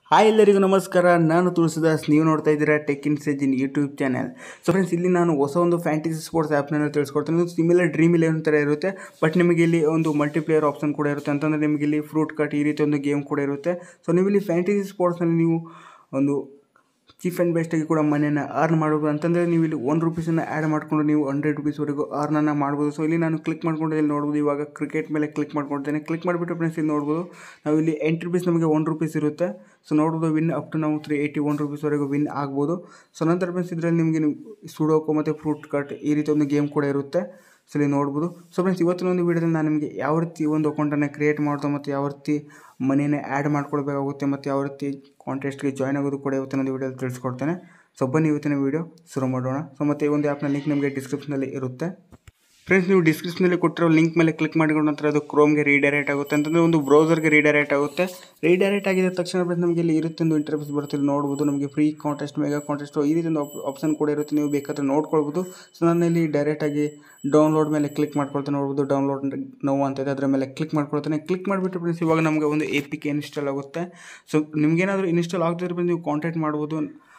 hi ಎಲ್ಲರಿಗೂ ನಮಸ್ಕಾರ ನಾನು ತುಳಸಿದಾಸ್ ನೀವು ನೋಡ್ತಾ ಇದ್ದೀರಾ tech in in YouTube channel so friends ಇಲ್ಲಿ ನಾನು ಹೊಸ ಒಂದು ಫ್ಯಾಂಟಸಿ ಸ್ಪೋರ್ಟ್ಸ್ ಆ್ಯಪ್ನ ತಿಳಿಸ್ಕೊಡ್ತೀನಿ ಇದು ಸಿಮಿಲರ್ ಡ್ರೀಮ್ ಇಲೆವನ್ ಥರ ಇರುತ್ತೆ ಬಟ್ ನಿಮಗೆ ಇಲ್ಲಿ ಒಂದು ಮಲ್ಟಿಪ್ಲೇಯರ್ ಆಪ್ಷನ್ ಕೂಡ ಇರುತ್ತೆ ಅಂತಂದರೆ ನಿಮಗೆ ಇಲ್ಲಿ ಫ್ರೂಟ್ ಕಟ್ ಈ ರೀತಿ ಒಂದು ಗೇಮ್ ಕೂಡ ಇರುತ್ತೆ ಸೊ ನೀವು ಇಲ್ಲಿ ಫ್ಯಾಂಟಸಿ ಸ್ಪೋರ್ಟ್ಸ್ನಲ್ಲಿ ನೀವು ಒಂದು ಚೀಫ್ ಆ್ಯಂಡ್ ಬೆಸ್ಟಾಗಿ ಕೂಡ ಮನೆಯನ್ನು ಅರ್ನ್ ಮಾಡ್ಬೋದು ಅಂತಂದರೆ ನೀವು ಇಲ್ಲಿ ಒನ್ ರುಪೀಸನ್ನು ಆ್ಯಡ್ ಮಾಡಿಕೊಂಡು ನೀವು ಹಂಡ್ರೆಡ್ ರುಪೀಸ್ವರೆಗೂ ಅರ್ನನ್ನು ಮಾಡ್ಬೋದು ಸೊ ಇಲ್ಲಿ ನಾನು ಕ್ಲಿಕ್ ಮಾಡ್ಕೊಂಡು ಇಲ್ಲಿ ನೋಡ್ಬೋದು ಇವಾಗ ಕ್ರಿಕೆಟ್ ಮೇಲೆ ಕ್ಲಿಕ್ ಮಾಡ್ಕೊಳ್ತೇನೆ ಕ್ಲಿಕ್ ಮಾಡಿಬಿಟ್ಟು ಫ್ರೆಂಡ್ಸ್ ಇಲ್ಲಿ ನೋಡ್ಬೋದು ನಾವು ಇಲ್ಲಿ ಎಂಟು ರುಪೀಸ್ ನಮಗೆ ಒನ್ ರುಪೀಸ್ ಇರುತ್ತೆ ಸೊ ನೋಡ್ಬೋದು ವಿನ್ ಅಪ್ ಟು ನಾವು ತ್ರೀ ಏಯ್ಟಿ ಒನ್ ರುಪೀಸ್ವರೆಗೂ ವಿನ್ ಆಗ್ಬೋದು ಸೊ ನಂತರ ಫ್ರೆಂಡ್ಸ್ ಇದರಲ್ಲಿ ನಿಮಗೆ ಸುಡೋಕೋ ಮತ್ತು ಫ್ರೂಟ್ ಕಟ್ ಈ ರೀತಿ ಒಂದು ಗೇಮ್ ಕೂಡ ಇರುತ್ತೆ ಸೊ ಇಲ್ಲಿ ನೋಡ್ಬೋದು ಸೊ ಫ್ರೆಂಡ್ಸ್ ಇವತ್ತಿನ ಒಂದು ವೀಡಿಯೋದಲ್ಲಿ ನಾನು ನಿಮಗೆ ಯಾವ ರೀತಿ ಒಂದು ಅಕೌಂಟನ್ನು ಕ್ರಿಯೇಟ್ ಮಾಡೋದು ಮತ್ತು ಯಾವ ರೀತಿ ಮನಿನ ಆ್ಯಡ್ ಮಾಡ್ಕೊಳ್ಬೇಕಾಗುತ್ತೆ ಮತ್ತು ಯಾವ ರೀತಿ ಕಾಂಟೆಸ್ಟ್ಗೆ ಜಾಯ್ನ್ ಆಗೋದು ಕೂಡ ಇವತ್ತಿನ ಒಂದು ವೀಡಿಯೋದಲ್ಲಿ ತಿಳಿಸ್ಕೊಡ್ತೇನೆ ಸೊ ಬನ್ನಿ ಇವತ್ತಿನ ವೀಡಿಯೋ ಶುರು ಮಾಡೋಣ ಸೊ ಮತ್ತು ಈ ಒಂದು ಆ್ಯಪ್ನ ಲಿಂಕ್ ನಿಮಗೆ ಡಿಸ್ಕ್ರಿಪ್ಷನಲ್ಲಿ ಇರುತ್ತೆ ಫ್ರೆಂಡ್ಸ್ ನೀವು ಡಿಸ್ಕ್ರಿಪ್ಷನಲ್ಲಿ ಕೊಟ್ಟಿರೋ ಲಿಂಕ್ ಮೇಲೆ ಕ್ಲಿಕ್ ಮಾಡಿಕೊಂಡು ನಂತರ ಅದು ಕ್ರೋಮ್ಗೆ ರೀಡೈರೆಕ್ಟ್ ಆಗುತ್ತೆ ಅಂತಂದರೆ ಒಂದು ಬ್ರೌಸರ್ಗೆ ರೀಡೈರೆಕ್ಟ್ ಆಗುತ್ತೆ ರೀಡೈರೆಕ್ಟ್ ಆಗಿದ ತಕ್ಷಣ ಫ್ರೆಂಡ್ಸ್ ನಮಗೆ ಇಲ್ಲಿ ಇರುತ್ತೆ ಒಂದು ಇಂಟರ್ಫೇಸ್ ಬರುತ್ತೆ ಇಲ್ಲಿ ನೋಡ್ಬೋದು ನಮಗೆ ಫ್ರೀ ಕಾಂಟೆಸ್ಟ್ ಮೆಗಾ ಕಾಂಟೆಸ್ಟ್ ಈ ರೀತಿ ಒಂದು ಆಪ್ಷನ್ ಕೂಡ ಇರುತ್ತೆ ನೀವು ಬೇಕಾದರೆ ನೋಡ್ಕೊಳ್ಬೋದು ಸೊ ನಾನು ಇಲ್ಲಿ ಡೈರೆಕ್ಟಾಗಿ ಡೌನ್ಲೋಡ್ ಮೇಲೆ ಕ್ಲಿಕ್ ಮಾಡ್ಕೊಳ್ತೇನೆ ನೋಡ್ಬೋದು ಡೌನ್ಲೋಡ್ ನೋವು ಅಂತ ಇದೆ ಅದರ ಮೇಲೆ ಕ್ಲಿಕ್ ಮಾಡ್ಕೊಳ್ತೇನೆ ಕ್ಲಿಕ್ ಮಾಡಿಬಿಟ್ಟು ಫ್ರೆಂಡ್ಸ್ ಇವಾಗ ನಮಗೆ ಒಂದು ಎ ಪಿ ಕೆ ಇನ್ಸ್ಟಾಲ್ ಆಗುತ್ತೆ ಸೊ ನಿಮಗೇನಾದರೂ ಇನ್ಸ್ಟಾಲ್ ಆಗ್ತಿದ್ರೆ ಫ್ರೆಂಡ್ಸ್ ನೀವು ಕಾಂಟ್ಯಾಕ್ಟ್ ಮಾಡ್ಬೋದು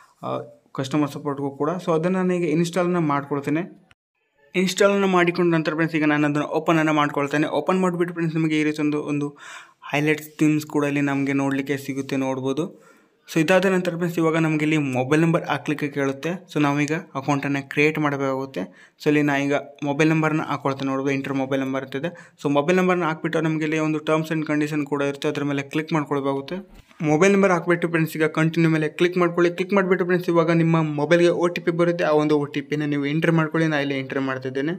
ಕಸ್ಟಮರ್ ಸಪೋರ್ಟ್ಗೂ ಕೂಡ ಸೊ ಅದನ್ನು ನಾನು ಈಗ ಇನ್ಸ್ಟಾಲನ್ನು ಮಾಡ್ಕೊಳ್ತೇನೆ ಇನ್ಸ್ಟಾಲನ್ನು ಮಾಡಿಕೊಂಡು ನಂತರ ಫ್ರೆಂಡ್ಸ್ ಈಗ ನಾನು ಅದನ್ನು ಓಪನನ್ನು ಮಾಡ್ಕೊಳ್ತೇನೆ ಓಪನ್ ಮಾಡಿಬಿಟ್ಟು ಫ್ರೆಂಡ್ಸ್ ನಿಮಗೆ ಈ ರೀತಿ ಒಂದು ಒಂದು ಹೈಲೈಟ್ಸ್ ಥೀಮ್ಸ್ ಕೂಡ ಇಲ್ಲಿ ನಮಗೆ ನೋಡಲಿಕ್ಕೆ ಸಿಗುತ್ತೆ ನೋಡ್ಬೋದು ಸೊ ಇದಾದ ನಂತರ ಫ್ರೆಂಡ್ಸ್ ಇವಾಗ ನಮಗೆ ಇಲ್ಲಿ ಮೊಬೈಲ್ ನಂಬರ್ ಹಾಕ್ಲಿಕ್ಕೆ ಕೇಳುತ್ತೆ ಸೊ ನಾವೀಗ ಅಕೌಂಟನ್ನು ಕ್ರಿಯೇಟ್ ಮಾಡಬೇಕಾಗುತ್ತೆ ಸೊ ಇಲ್ಲಿ ನಾ ಈಗ ಮೊಬೈಲ್ ನಂಬರ್ನ ಹಾಕೊಳ್ತೇನೆ ನೋಡ್ಬೋದು ಇಂಟರ್ ಮೊಬೈಲ್ ನಂಬರ್ ಇರ್ತದೆ ಸೊ ಮೊಬೈಲ್ ನಂಬರ್ನ ಹಾಕ್ಬಿಟ್ಟು ನಮಗೆ ಇಲ್ಲಿ ಒಂದು ಟರ್ಮ್ಸ್ ಆ್ಯಂಡ್ ಕಂಡೀಷನ್ ಕೂಡ ಇರುತ್ತೆ ಅದರ ಮೇಲೆ ಕ್ಲಿಕ್ ಮಾಡ್ಕೊಳ್ಬೇಕಾಗುತ್ತೆ ಮೊಬೈಲ್ ನಂಬರ್ ಹಾಕ್ಬಿಟ್ಟು ಫ್ರೆಂಡ್ಸ್ ಈಗ ಕಂಟಿನ್ಯೂ ಮೇಲೆ ಕ್ಲಿಕ್ ಮಾಡ್ಕೊಳ್ಳಿ ಕ್ಲಿಕ್ ಮಾಡಿಬಿಟ್ಟು ಫ್ರೆಂಡ್ಸ್ ಇವಾಗ ನಿಮ್ಮ ಮೊಬೈಲ್ಗೆ ಒ ಟಿ ಪಿ ಬರುತ್ತೆ ಆ ಒಂದು ಒ ಟಿ ಪಿನ ನೀವು ಎಂಟ್ರಿ ಮಾಡ್ಕೊಳ್ಳಿ ನಾನು ಇಲ್ಲಿ ಎಂಟ್ರಿ ಮಾಡ್ತಿದ್ದೇನೆ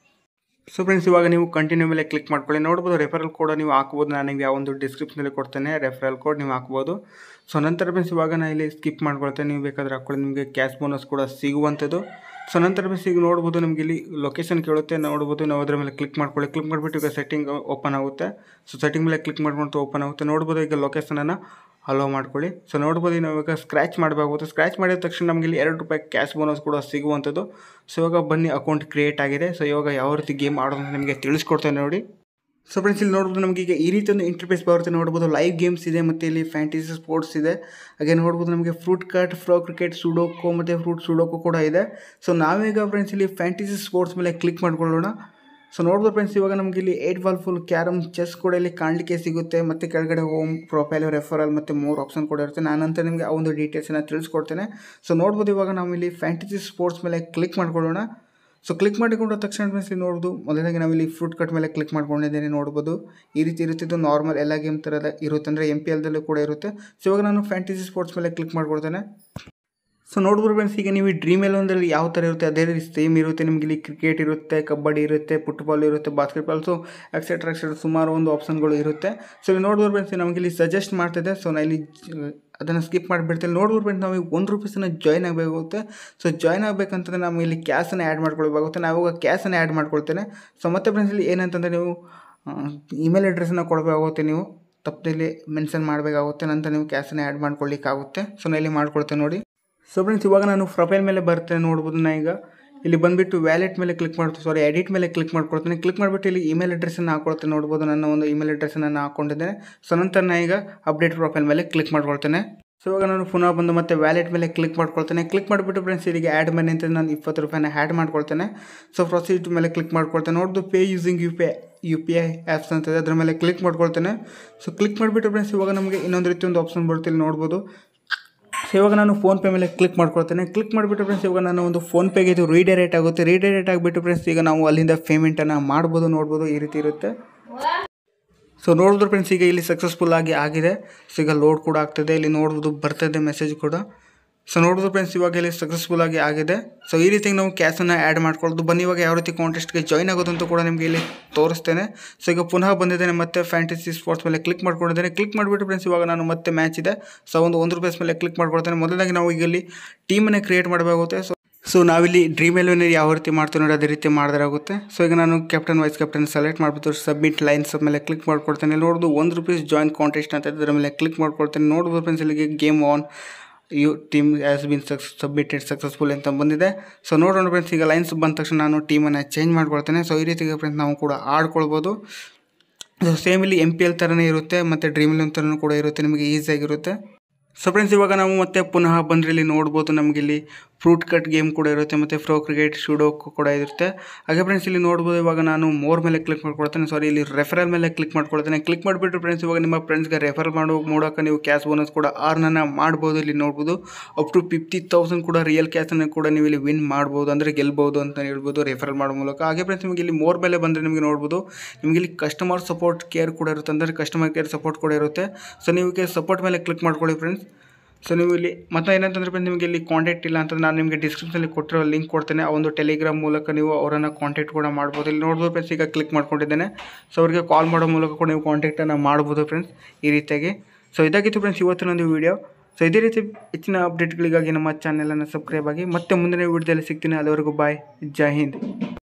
ಸೊ ಫ್ರೆಂಡ್ಸ್ ಇವಾಗ ನೀವು ಕಂಟಿನ್ಯೂ ಮೇಲೆ ಕ್ಲಿಕ್ ಮಾಡ್ಕೊಳ್ಳಿ ನೋಡ್ಬೋದು ರೆಫರಲ್ ಕೋಡ್ ನೀವು ಹಾಕ್ಬೋದು ನಾನು ಯಾವ ಒಂದು ಡಿಸ್ಕ್ರಿಪ್ಷನಲ್ಲಿ ಕೊಡ್ತೇನೆ ರೆಫರಲ್ ಕೋಡ್ ನೀವು ಹಾಕ್ಬೋದು ಸೊ ನಂತರ ಫ್ರೆಂಡ್ಸ್ ಇವಾಗ ನಾನು ಇಲ್ಲಿ ಸ್ಕಿಪ್ ಮಾಡ್ಕೊಳ್ತೇನೆ ನೀವು ಬೇಕಾದ್ರೆ ಹಾಕ್ಕೊಳ್ಳಿ ನಿಮಗೆ ಕ್ಯಾಶ್ ಬೋನಸ್ ಕೂಡ ಸಿಗುವಂಥದ್ದು ಸೊ ನಂತರ ಫ್ರೆಂಡ್ಸ್ ಈಗ ನೋಡ್ಬೋದು ನಮಗೆ ಇಲ್ಲಿ ಲೊಕೇಶನ್ ಕೇಳುತ್ತೆ ನೋಡ್ಬೋದು ನಾವು ಅದರ ಮೇಲೆ ಕ್ಲಿಕ್ ಮಾಡ್ಕೊಳ್ಳಿ ಕ್ಲಿಕ್ ಮಾಡಿಬಿಟ್ಟು ಈಗ ಸೆಟ್ಟಿಂಗ್ ಓಪನ್ ಆಗುತ್ತೆ ಸೊ ಸೆಟ್ಟಿಂಗ್ ಮೇಲೆ ಕ್ಲಿಕ್ ಮಾಡ್ಕೊಂಡು ಓಪನ್ ಆಗುತ್ತೆ ನೋಡ್ಬೋದು ಈಗ ಲೊಕೇಶನನ್ನು ಹಲೋ ಮಾಡ್ಕೊಳ್ಳಿ ಸೊ ನೋಡ್ಬೋದು ನಾವು ಇವಾಗ ಸ್ಕ್ರ್ಯಾಚ್ ಮಾಡಬೇಕಾಗುತ್ತೆ ಸ್ಕ್ರ್ಯಾಚ್ ಮಾಡಿದ ತಕ್ಷಣ ನಮಗೆ ಇಲ್ಲಿ ಎರಡು ರೂಪಾಯಿ ಕ್ಯಾಶ್ ಬೋನಸ್ ಕೂಡ ಸಿಗುವಂಥದ್ದು ಸೊ ಇವಾಗ ಬನ್ನಿ ಅಕೌಂಟ್ ಕ್ರಿಯೇಟ್ ಆಗಿದೆ ಸೊ ಇವಾಗ ಯಾವ ರೀತಿ ಗೇಮ್ ಆಡೋದು ಅಂತ ನಿಮಗೆ ತಿಳಿಸ್ಕೊಡ್ತೇನೆ ನೋಡಿ ಸೊ ಫ್ರೆಂಡ್ಸ್ ಇಲ್ಲಿ ನೋಡ್ಬೋದು ನಮಗೆ ಈಗ ಈ ರೀತಿ ಒಂದು ಇಂಟರ್ಫೇಸ್ ಬರುತ್ತೆ ನೋಡ್ಬೋದು ಲೈವ್ ಗೇಮ್ಸ್ ಇದೆ ಮತ್ತು ಇಲ್ಲಿ ಫ್ಯಾಂಟಸಿ ಸ್ಪೋರ್ಟ್ಸ್ ಇದೆ ಹಾಗೆ ನೋಡ್ಬೋದು ನಮಗೆ ಫ್ರೂಟ್ ಕಟ್ ಫ್ರೋ ಕ್ರಿಕೆಟ್ ಸುಡೋಕೋ ಮತ್ತು ಫ್ರೂಟ್ ಸುಡೋಕೋ ಕೂಡ ಇದೆ ಸೊ ನಾವೀಗ ಫ್ರೆಂಡ್ಸ್ ಇಲ್ಲಿ ಫ್ಯಾಂಟಸಿ ಸ್ಪೋರ್ಟ್ಸ್ ಮೇಲೆ ಕ್ಲಿಕ್ ಮಾಡ್ಕೊಳ್ಳೋಣ ಸೊ ನೋಡ್ಬೋದು ಫ್ರೆಂಡ್ಸ್ ಇವಾಗ ನಮಗೆ ಇಲ್ಲಿ eight ball pool carrom chess ಕೂಡ ಇಲ್ಲಿ ಕಾಣಲಿಕ್ಕೆ ಸಿಗುತ್ತೆ ಮತ್ತು ಕೆಳಗಡೆ ಹೋಮ್ ಪ್ರೊಫೈಲ್ ರೆಫರಲ್ ಮತ್ತು ಮೂರು ಆಪ್ಷನ್ ಕೂಡ ಇರುತ್ತೆ ನಾನಂತರ ನಿಮಗೆ ಆ ಒಂದು ಡೀಟೇಲ್ಸನ್ನು ತಿಳಿಸ್ಕೊಡ್ತೇನೆ ಸೊ ನೋಡ್ಬೋದು ಇವಾಗ ನಾವು ಇಲ್ಲಿ ಫ್ಯಾಂಟಸಿ ಸ್ಪೋರ್ಟ್ಸ್ ಮೇಲೆ ಕ್ಲಿಕ್ ಮಾಡ್ಕೊಳ್ಳೋಣ ಸೊ ಕ್ಲಿಕ್ ಮಾಡಿಕೊಂಡ ತಕ್ಷಣ ಫ್ರೆಂಡ್ಸ್ ಇಲ್ಲಿ ನೋಡ್ಬೋದು ಮೊದಲಾಗಿ ನಾವು ಇಲ್ಲಿ ಫ್ರೂಟ್ ಕಟ್ ಮೇಲೆ ಕ್ಲಿಕ್ ಮಾಡ್ಕೊಂಡಿದ್ದೇನೆ ನೋಡ್ಬೋದು ಈ ರೀತಿ ಇರುತ್ತಿದ್ದು ನಾರ್ಮಲ್ ಎಲ್ಲ ಗೇಮ್ ಥರದ ಇರುತ್ತೆ ಅಂದರೆ ಎಮ್ ಪಿ ಎಲ್ದಲ್ಲೂ ಕೂಡ ಇರುತ್ತೆ ಸೊ ಇವಾಗ ನಾನು ಫ್ಯಾಂಟಸಿ ಸ್ಪೋರ್ಟ್ಸ್ ಮೇಲೆ ಕ್ಲಿಕ್ ಮಾಡ್ಕೊಳ್ತೇನೆ ಸೊ ನೋಡ್ಬೋದು ಫ್ರೆಂಡ್ಸ್ ಈಗ ನೀವು ಡ್ರೀಮ್ ಎಲೆವನ್ದಲ್ಲಿ ಯಾವ ಥರ ಇರುತ್ತೆ ಅದೇ ರೀತಿ ಸೇಮ್ ಇರುತ್ತೆ ನಿಮಗೆ ಇಲ್ಲಿ ಕ್ರಿಕೆಟ್ ಇರುತ್ತೆ ಕಬಡ್ಡಿ ಇರುತ್ತೆ ಫುಟ್ಬಾಲ್ ಇರುತ್ತೆ ಬಾಸ್ಕೆಟ್ಬಾಲ್ ಸೊ ಎಕ್ಸೆಟ್ರಾ ಎಕ್ಸೆಟ್ರಾ ಸುಮಾರು ಒಂದು ಆಪ್ಷನ್ಗಳು ಇರುತ್ತೆ ಸೊ ಇಲ್ಲಿ ನೋಡ್ಬೋದು ಫ್ರೆಂಡ್ಸ್ ನಮಗೆ ಇಲ್ಲಿ ಸಜೆಸ್ಟ್ ಮಾಡ್ತಿದೆ ಸೊ ನಾನು ಇಲ್ಲಿ ಅದನ್ನು ಸ್ಕಿಪ್ ಮಾಡಿಬಿಡ್ತೇನೆ ನೋಡ್ಬೋದು ಫ್ರೆಂಡ್ಸ್ ನಾವು ಒಂದು ರುಪೀಸನ್ನು ಜಾಯ್ನ್ ಆಗಬೇಕಾಗುತ್ತೆ ಸೊ ಜಾಯ್ನ್ ಆಗಬೇಕಂತಂದ್ರೆ ನಾವು ಇಲ್ಲಿ ಕ್ಯಾಶನ್ನು ಆ್ಯಡ್ ಮಾಡ್ಕೊಳ್ಬೇಕಾಗುತ್ತೆ ನಾವು ಇವಾಗ ಕ್ಯಾಶನ್ನು ಆ್ಯಡ್ ಮಾಡ್ಕೊಳ್ತೇನೆ ಸೊ ಮತ್ತೆ ಫ್ರೆಂಡ್ಸ್ ಇಲ್ಲಿ ಏನಂತಂದರೆ ನೀವು ಇಮೇಲ್ ಅಡ್ರೆಸ್ಸನ್ನು ಕೊಡಬೇಕಾಗುತ್ತೆ ನೀವು ತಪ್ಪದಲ್ಲಿ ಮೆನ್ಷನ್ ಮಾಡಬೇಕಾಗುತ್ತೆ ನಂತರ ನೀವು ಕ್ಯಾಶನ್ನು ಆ್ಯಡ್ ಮಾಡ್ಕೊಳ್ಳಿಕ್ಕಾಗುತ್ತೆ ಸೊ ನಾನು ಇಲ್ಲಿ ಮಾಡ್ಕೊಳ್ತೇನೆ ನೋಡಿ ಸೊ ಫ್ರೆಂಡ್ಸ್ ಇವಾಗ ನಾನು ಪ್ರೊಫೈಲ್ ಮೇಲೆ ಬರ್ತೇನೆ ನೋಡ್ಬೋದು ನಾ ಈಗ ಇಲ್ಲಿ ಬಂದುಬಿಟ್ಟು ವ್ಯಾಲೆಟ್ ಮೇಲೆ ಕ್ಲಿಕ್ ಮಾಡ್ತೀನಿ ಸಾರಿ ಎಡಿಟ್ ಮೇಲೆ ಕ್ಲಿಕ್ ಮಾಡ್ಕೊಳ್ತೀನಿ ಕ್ಲಿಕ್ ಮಾಡಿಬಿಟ್ಟು ಇಲ್ಲಿ ಇಮೇಲ್ ಅಡ್ರೆಸ್ಸನ್ನು ಹಾಕೊಳ್ತೇನೆ ನೋಡ್ಬೋದು ನನ್ನ ಒಂದು ಇಮೇಲ್ ಅಡ್ರೆಸ್ಸನ್ನು ನಾನು ಹಾಕ್ಕೊಂಡಿದ್ದೇನೆ ಸೊ ನಂತರ ನಾನು ಈಗ ಅಪ್ಡೇಟ್ ಪ್ರೊಫೈಲ್ ಮೇಲೆ ಕ್ಲಿಕ್ ಮಾಡ್ಕೊಳ್ತೇನೆ ಸೊ ಇವಾಗ ನಾನು ಪುನಃ ಬಂದು ಮತ್ತೆ ವ್ಯಾಲೆಟ್ ಮೇಲೆ ಕ್ಲಿಕ್ ಮಾಡ್ಕೊಳ್ತೇನೆ ಕ್ಲಿಕ್ ಮಾಡಿಬಿಟ್ಟು ಫ್ರೆಂಡ್ಸ್ ಇಲ್ಲಿಗೆ ಆ್ಯಡ್ ಮನಿ ಅಂತ ನಾನು ಇಪ್ಪತ್ತು ರೂಪಾಯಿನ ಆ್ಯಡ್ ಮಾಡ್ಕೊಳ್ತೇನೆ ಸೊ ಪ್ರೊಸೀಡ್ ಮೇಲೆ ಕ್ಲಿಕ್ ಮಾಡ್ಕೊಳ್ತೇನೆ ನೋಡ್ದು pay using U P U P I apps ಅಂತಿದೆ ಅದ್ರ ಮೇಲೆ ಕ್ಲಿಕ್ ಮಾಡ್ಕೊಳ್ತೇನೆ ಸೊ ಕ್ಲಿಕ್ ಮಾಡಿಬಿಟ್ಟು ಫ್ರೆಂಡ್ಸ್ ಇವಾಗ ನಮಗೆ ಇನ್ನೊಂದು ರೀತಿ ಒಂದು ಆಪ್ಷನ್ ಬರುತ್ತೆ ಇಲ್ಲಿ ನೋಡ್ಬೋದು ಸೊ ಇವಾಗ ನಾನು ಫೋನ್ಪೇ ಮೇಲೆ ಕ್ಲಿಕ್ ಮಾಡ್ಕೊಳ್ತೇನೆ ಕ್ಲಿಕ್ ಮಾಡಿಬಿಟ್ಟು ಫ್ರೆಂಡ್ಸ್ ಇವಾಗ ನಾನು ಒಂದು ಫೋನ್ಪೇಗೆ ಇದು ರೀಡೈರೆಕ್ಟ್ ಆಗುತ್ತೆ ರೀಡೈರೆಕ್ಟ್ ಆಗಿಬಿಟ್ಟು ಫ್ರೆಂಡ್ಸ್ ಈಗ ನಾವು ಅಲ್ಲಿಂದ ಪೇಮೆಂಟನ್ನು ಮಾಡ್ಬೋದು ನೋಡ್ಬೋದು ಈ ರೀತಿ ಇರುತ್ತೆ ಸೊ ನೋಡಿದ್ರು ಫ್ರೆಂಡ್ಸ್ ಈಗ ಇಲ್ಲಿ ಸಕ್ಸಸ್ಫುಲ್ ಆಗಿ ಆಗಿದೆ ಸೊ ಈಗ ಲೋಡ್ ಕೂಡ ಆಗ್ತದೆ ಇಲ್ಲಿ ನೋಡ್ಬೋದು ಬರ್ತದೆ ಮೆಸೇಜ್ ಕೂಡ ಸೊ ನೋಡಿದ್ರು ಫ್ರೆಂಡ್ಸ್ ಇವಾಗ ಇಲ್ಲಿ ಸಕ್ಸಸ್ಫುಲ್ ಆಗಿ ಆಗಿದೆ ಸೊ ಈ ರೀತಿ ನಾವು ಕ್ಯಾಶನ್ನು ಆ್ಯಡ್ ಮಾಡ್ಕೊಳ್ಳೋದು ಬನ್ನಿ ಇವಾಗ ಯಾವ ರೀತಿ ಕಾಂಟೆಸ್ಟ್ಗೆ ಜಾಯ್ನ್ ಆಗೋದಂತ ಕೂಡ ನಿಮಗೆ ಇಲ್ಲಿ ತೋರಿಸ್ತೇನೆ ಸೊ ಈಗ ಪುನಃ ಬಂದಿದ್ದೇನೆ ಮತ್ತೆ ಫ್ಯಾಂಟಸಿ ಸ್ಪೋರ್ಟ್ಸ್ ಮೇಲೆ ಕ್ಲಿಕ್ ಮಾಡ್ಕೊಂಡಿದ್ದೇನೆ ಕ್ಲಿಕ್ ಮಾಡಿಬಿಟ್ಟು ಫ್ರೆಂಡ್ಸ್ ಇವಾಗ ನಾನು ಮತ್ತೆ ಮ್ಯಾಚ್ ಇದೆ ಸೊ ಒಂದು ಒಂದು ರೂಪಾಯಿ ಮೇಲೆ ಕ್ಲಿಕ್ ಮಾಡ್ಕೊಳ್ತೇನೆ ಮೊದಲಾಗಿ ನಾವು ಈಗ ಇಲ್ಲಿ ಟೀಮನ್ನು ಕ್ರಿಯೇಟ್ ಮಾಡಬೇಕಾಗುತ್ತೆ ಸೊ ಸೊ ನಾವಿಲ್ಲಿ ಡ್ರೀಮ್ ಎಲೆವನ್ ಯಾವ ರೀತಿ ಮಾಡ್ತೀವಿ ನೋಡಿ ಅದೇ ರೀತಿ ಮಾಡಿದ್ರಾಗುತ್ತೆ ಸೊ ಈಗ ನಾನು ಕ್ಯಾಪ್ಟನ್ ವೈಸ್ ಕ್ಯಾಪ್ಟನ್ ಸೆಲೆಕ್ಟ್ ಮಾಡಿಬಿಟ್ಟು ಸಬ್ಮಿಟ್ ಲೈನ್ಸ್ ಮೇಲೆ ಕ್ಲಿಕ್ ಮಾಡ್ಕೊಳ್ತೇನೆ ನೋಡೋದು ಒಂದು ರುಪೀಸ್ ಜಾಯಿನ್ ಕಾಂಟೆಸ್ಟ್ ಅಂತ ಅದರ ಮೇಲೆ ಕ್ಲಿಕ್ ಮಾಡ್ಕೊಳ್ತೇನೆ ನೋಡ್ಬೋದು ಫ್ರೆಂಡ್ಸ್ ಇಲ್ಲಿಗೆ game on you team as been success submitted successful ಅಂತ ಬಂದಿದೆ ಸೊ ನೋಡೋಣ ಫ್ರೆಂಡ್ಸ್ ಈಗ ಲೈನ್ಸ್ ಬಂದ ತಕ್ಷಣ ನಾನು ಟೀಮನ್ನು ಚೇಂಜ್ ಮಾಡ್ಕೊಳ್ತೇನೆ ಸೊ ಈ ರೀತಿಗೆ ಫ್ರೆಂಡ್ಸ್ ನಾವು ಕೂಡ ಆಡ್ಕೊಳ್ಬೋದು ಸೊ ಸೇಮ್ ಇಲ್ಲಿ ಎಮ್ ಪಿ ಎಲ್ ಥರನೇ ಇರುತ್ತೆ ಮತ್ತು ಡ್ರೀಮ್ ಎಲೆವನ್ ಥರನೂ ಕೂಡ ಇರುತ್ತೆ ನಿಮಗೆ ಈಸಿಯಾಗಿರುತ್ತೆ ಸೊ ಫ್ರೆಂಡ್ಸ್ ಇವಾಗ ನಾವು ಮತ್ತೆ ಪುನಃ ಬಂದರೆ ಇಲ್ಲಿ ನೋಡ್ಬೋದು ನಮಗೆ ಇಲ್ಲಿ ಫ್ರೂಟ್ ಕಟ್ ಗೇಮ್ ಕೂಡ ಇರುತ್ತೆ ಮತ್ತು ಫ್ರೋ ಕ್ರಿಕೆಟ್ ಶೂಡೋ ಕೂಡ ಇರುತ್ತೆ ಹಾಗೆ ಫ್ರೆಂಡ್ಸ್ ಇಲ್ಲಿ ನೋಡ್ಬೋದು ಇವಾಗ ನಾನು ಮೋರ್ ಮೇಲೆ ಕ್ಲಿಕ್ ಮಾಡ್ಕೊಳ್ತೇನೆ ಸಾರಿ ಇಲ್ಲಿ ರೆಫರಲ್ ಮೇಲೆ ಕ್ಲಿಕ್ ಮಾಡ್ಕೊಳ್ತೇನೆ ಕ್ಲಿಕ್ ಮಾಡಿಬಿಟ್ಟು ಫ್ರೆಂಡ್ಸ್ ಇವಾಗ ನಿಮ್ಮ ಫ್ರೆಂಡ್ಸ್ಗೆ ರೆಫರ್ ಮಾಡೋ ಮೂಲಕ ನೀವು ಕ್ಯಾಶ್ ಬೋನಸ್ ಕೂಡ ಆರ್ನನ್ನು ಮಾಡ್ಬೋದು ಇಲ್ಲಿ ನೋಡ್ಬೋದು ಅಪ್ ಟು ಫಿಫ್ಟಿ ತೌಸಂಡ್ ಕೂಡ ರಿಯಲ್ ಕ್ಯಾಶನ್ನು ಕೂಡ ನೀವು ಇಲ್ಲಿ ವಿನ್ ಮಾಡ್ಬೋದು ಅಂದರೆ ಗೆಲ್ಬೋದು ಅಂತ ಹೇಳ್ಬೋದು ರೆಫರ್ ಮಾಡೋ ಮೂಲಕ ಹಾಗೆ ಫ್ರೆಂಡ್ಸ್ ನಿಮಗೆ ಇಲ್ಲಿ ಮೋರ್ ಮೇಲೆ ಬಂದರೆ ನಿಮಗೆ ನೋಡ್ಬೋದು ನಿಮಗೆ ಇಲ್ಲಿ ಕಸ್ಟಮರ್ ಸಪೋರ್ಟ್ ಕೇರ್ ಕೂಡ ಇರುತ್ತೆ ಅಂದರೆ ಕಸ್ಟಮರ್ ಕೇರ್ ಸಪೋರ್ಟ್ ಕೂಡ ಇರುತ್ತೆ ಸೊ ನೀವು ಸಪೋರ್ಟ್ ಮೇಲೆ ಕ್ಲಿಕ್ ಮಾಡ್ಕೊಳ್ಳಿ ಫ್ರೆಂಡ್ಸ್ ಸೊ ನೀವು ಇಲ್ಲಿ ಮತ್ತೆ ಏನಂತಂದ್ರೆ ಫ್ರೆಂಡ್ಸ್ ನಿಮಗೆ ಇಲ್ಲಿ ಕಾಂಟ್ಯಾಕ್ಟ್ ಇಲ್ಲ ಅಂತಂದ್ರೆ ನಾನು ನಿಮಗೆ ಡಿಸ್ಕ್ರಿಪ್ಷನಲ್ಲಿ ಕೊಟ್ಟಿರೋ ಲಿಂಕ್ ಕೊಡ್ತೇನೆ ಆ ಒಂದು ಟೆಲಿಗ್ರಾಮ್ ಮೂಲಕ ನೀವು ಅವರನ್ನು ಕಾಂಟ್ಯಾಕ್ಟ್ ಕೂಡ ಮಾಡ್ಬೋದು ಇಲ್ಲಿ ನೋಡ್ಬೋದು ಫ್ರೆಂಡ್ಸ್ ಈಗ ಕ್ಲಿಕ್ ಮಾಡ್ಕೊಂಡಿದ್ದೇನೆ ಸೊ ಅವರಿಗೆ ಕಾಲ್ ಮಾಡೋ ಮೂಲಕ ಕೂಡ ನೀವು ಕಾಂಟ್ಯಾಕ್ಟನ್ನು ಮಾಡ್ಬೋದು ಫ್ರೆಂಡ್ಸ್ ಈ ರೀತಿಯಾಗಿ ಸೊ ಇದಾಗಿತ್ತು ಫ್ರೆಂಡ್ಸ್ ಇವತ್ತಿನ ಒಂದು ವಿಡಿಯೋ ಸೊ ಇದೇ ರೀತಿ ಹೆಚ್ಚಿನ ಅಪ್ಡೇಟ್ಗಳಿಗಾಗಿ ನಮ್ಮ ಚಾನಲನ್ನು ಸಬ್ಸ್ಕ್ರೈಬ್ ಆಗಿ ಮತ್ತೆ ಮುಂದಿನ ವಿಡಿಯೋದಲ್ಲಿ ಸಿಗ್ತೀನಿ ಅಲ್ಲಿವರೆಗೂ ಬಾಯ್ ಜೈ ಹಿಂದ್